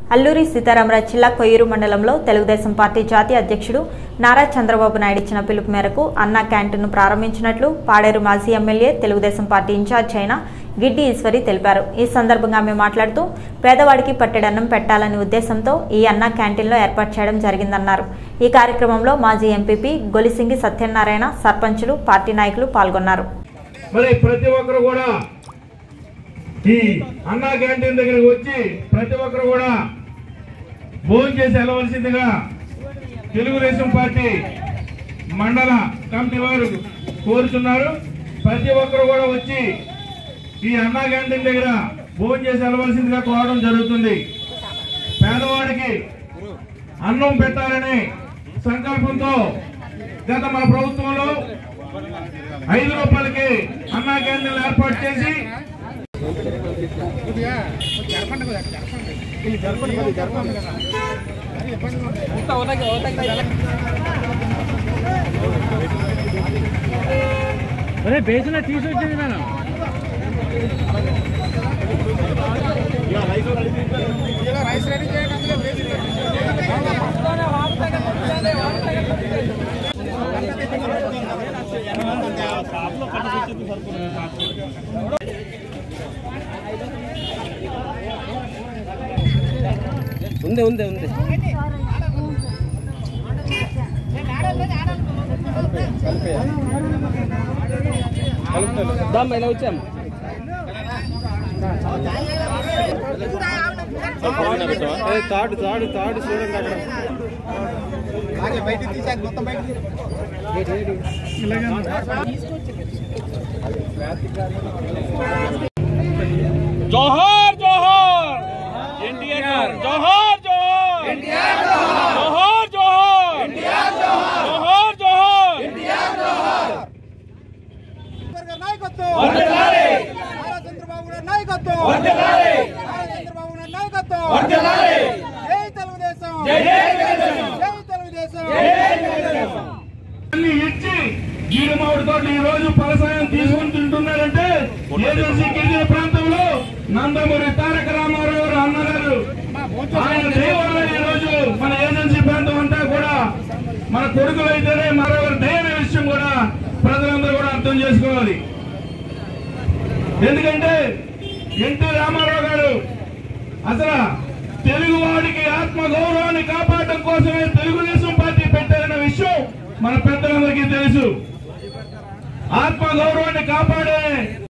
అల్లూరి సీతారామరాజు జిల్లా కొయ్యూరు మండలంలో తెలుగుదేశం పార్టీ జాతీయ అధ్యక్షుడు నారా చంద్రబాబు నాయుడు ఇచ్చిన పిలుపు మేరకు అన్నా క్యాంటీన్ను ప్రారంభించినట్లు పాడేరు మాజీ ఎమ్మెల్యే తెలుగుదేశం పార్టీ ఇన్ఛార్జ్ అయిన గిడ్డి ఈశ్వరి తెలిపారు ఈ సందర్భంగా ఆమె మాట్లాడుతూ పేదవాడికి పట్టెడన్నం పెట్టాలనే ఉద్దేశంతో ఈ అన్నా క్యాంటీన్లో ఏర్పాటు చేయడం జరిగిందన్నారు ఈ కార్యక్రమంలో మాజీ ఎంపీపీ గొలిసింగి సత్యనారాయణ సర్పంచులు పార్టీ నాయకులు పాల్గొన్నారు మరి ప్రతి ఒక్కరు కూడా ఈ అన్నా క్యాంటీన్ దగ్గరికి వచ్చి ప్రతి ఒక్కరు కూడా భోజనం చేసి వెళ్ళవలసిందిగా తెలుగుదేశం పార్టీ మండల కమిటీ వారు కోరుతున్నారు ప్రతి ఒక్కరు కూడా వచ్చి ఈ అన్నా క్యాంటీన్ దగ్గర భోజనం చేసి వెళ్ళవలసిందిగా కోరడం జరుగుతుంది పేదవాడికి అన్నం పెట్టాలనే సంకల్పంతో గత మన ప్రభుత్వంలో ఐదు రూపాయలకి అన్నా క్యాంటీన్లు ఏర్పాటు చేసి అరే బేసిన తీసుకొచ్చింది మేడం ఉంది ఉంది ఉంది దామ్ ఇలా వచ్చాం ఏ, తాడు తాడు తాడు చూడండి అక్కడ జోహార్ జోహార్ ఎన్టీఆర్ జోహార్ జోహార్ ఎన్టీఆర్ జోహార్ జోహార్ ఎన్టీఆర్ జోహార్ జోహార్ గారి నాయకత్వం నారా చంద్రబాబు గారి నాయకత్వం నారా చంద్రబాబు గారి నాయకత్వం జై తెలుగుదేశం జై తెలుగుదేశం అన్ని ఇచ్చి జీడిమావిడితో ఈ రోజు ఫలసాయం తీసుకుని తింటున్నారంటే ఏజెన్సీ గిరిజన ప్రాంతంలో నందమూరి తారక రామారావు గారు అన్నగారు ఆయన దయ వల్ల ఈ రోజు మన ఏజెన్సీ ప్రాంతం అంతా కూడా మన కొడుకులు అయితేనే మరొకరు దయ అనే విషయం కూడా ప్రజలందరూ కూడా అర్థం చేసుకోవాలి ఎందుకంటే ఎన్టీ రామారావు గారు అసలు తెలుగు వాడికి ఆత్మ గౌరవాన్ని కాపాడడం కోసమే తెలుగుదేశం పార్టీ పెట్టారన్న విషయం మన పెద్దలందరికీ తెలుసు ఆత్మ గౌరవాన్ని కాపాడే